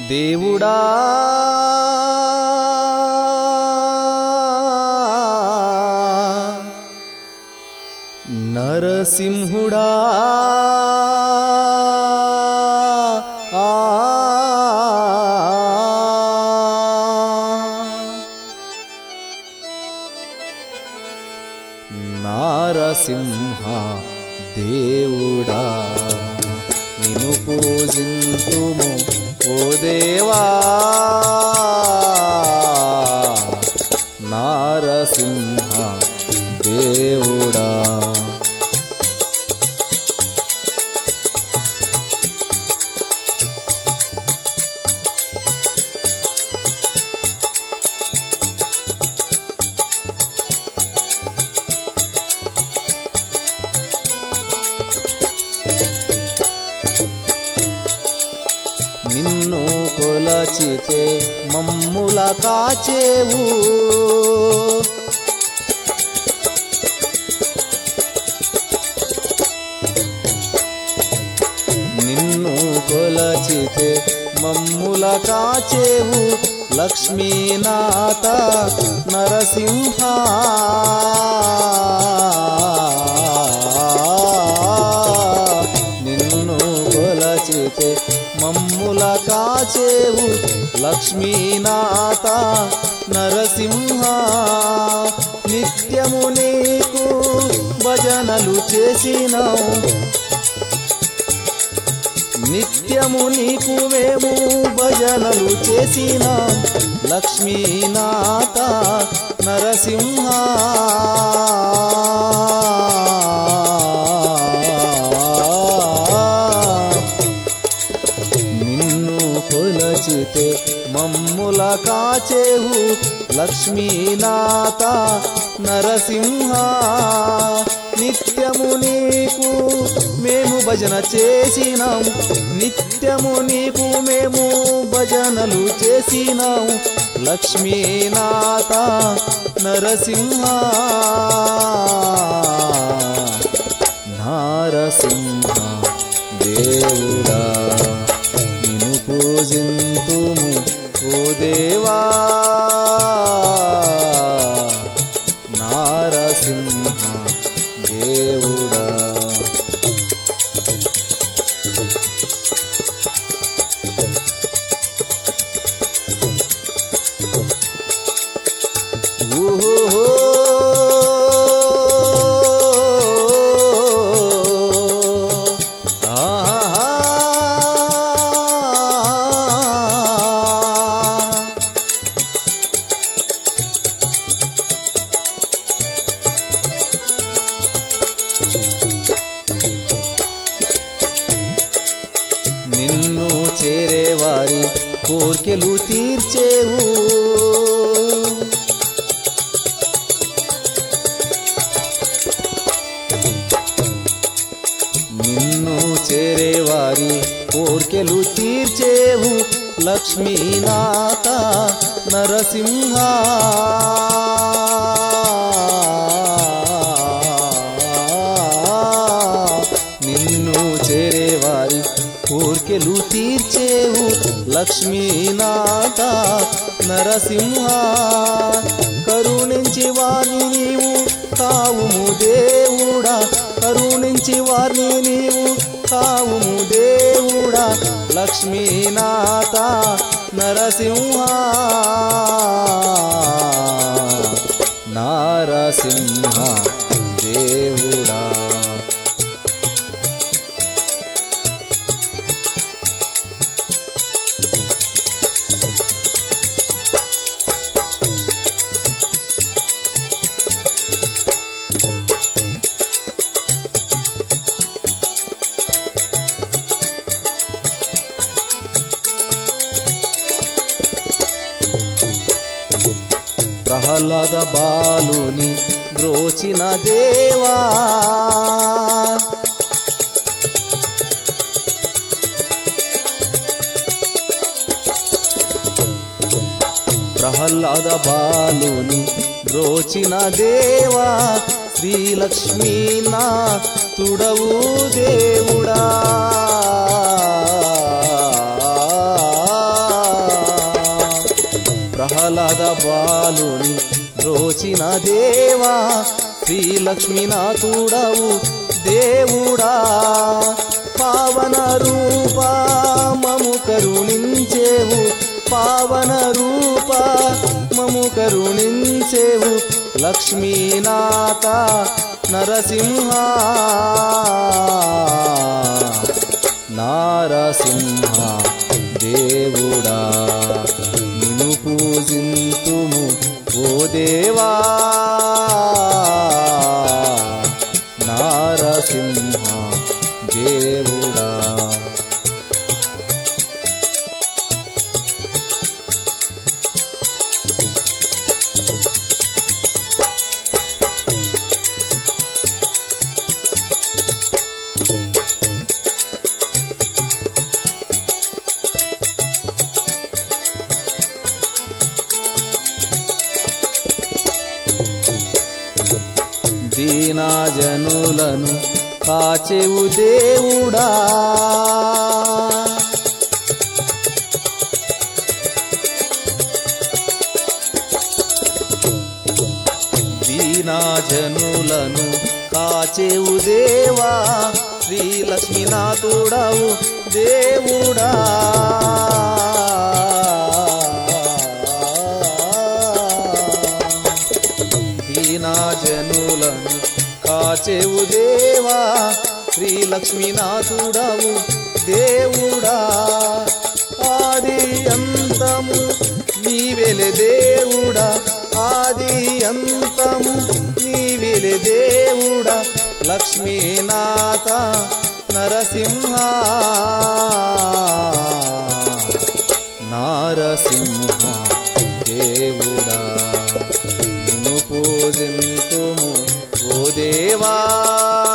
దేవుడా నరసింహుడా ఆ నారసింహ దేవుడా నిన్ను పూజింతుము ఓ దేవా నారసింహ దేవుడా నిన్ను కొలచితే మమ్ముల కాచేవు నిన్ను కొలచితే మమ్ముల కాచేవు లక్ష్మీనాథ నరసింహ నిన్ను కొలచితే మమ్ముల కాచేవు లక్ష్మీనాథ నరసింహ నిత్యము నీకు భజనలు చేసినావు నిత్యము నీకు మేము భజనలు చేసినాం లక్ష్మీనాథ నరసింహ నిన్ను కొలచితే మమ్ముల కాచేవు లక్ష్మీనాథ నరసింహ నిత్యము నీకు మేము భజన చేసినాం నిత్యము నీకు మేము భజనలు చేసినాం లక్ష్మీనాథ నరసింహ నారసింహ దేవుడా నిన్ను పూజింతుము ఓ దేవా నారసింహ దేవుడా ఊహో ఆహా నిన్ను చేరేవారి కోర్కెలు తీర్చేవు నిన్ను చేరేవారి కోర్కెలు తీర్చేవు లక్ష్మీనాథ నరసింహ నిన్ను చేరేవారి కోర్కెలు తీర్చేవు లక్ష్మీనాథ నరసింహ కరుణించి వారిని నీవు కావుము దేవుడా కరుణించి వారిని నీవు కావుము దేవుడా లక్ష్మీనాథ నరసింహ నారసింహ దేవుడా ప్రహ్లాద బాలుని బ్రోచిన దేవా ప్రహ్లాద బాలుని బ్రోచిన దేవా శ్రీలక్ష్మీ నా తుడవు దేవుడా ఆహ్లాద బాలుని రోచిన దేవా శ్రీలక్ష్మీనాథుడవు దేవుడా పావన రూపా మము కరుణించేవు పావన రూప మము కరుణించేవు లక్ష్మీనాథ నరసింహ నారసింహ దేవుడా నిన్ను పూజింతుము ఓ దేవా నారసింహ దేవుడా దీనాజనులను కాచెవు దేవుడా దీనాజనులను కాచెవు దేవా శ్రీలక్ష్మీనాథుడవు దేవుడా దీనాజనులను కాచెవు దేవా శ్రీలక్ష్మీనాథుడవు దేవుడా ఆది అంతము నీవెలె దేవుడా ఆది అంతము నీవెలె దేవుడా లక్ష్మీనాథ నరసింహ నారసింహ దేవుడా నిన్ను పూజింతుము ఓ దేవా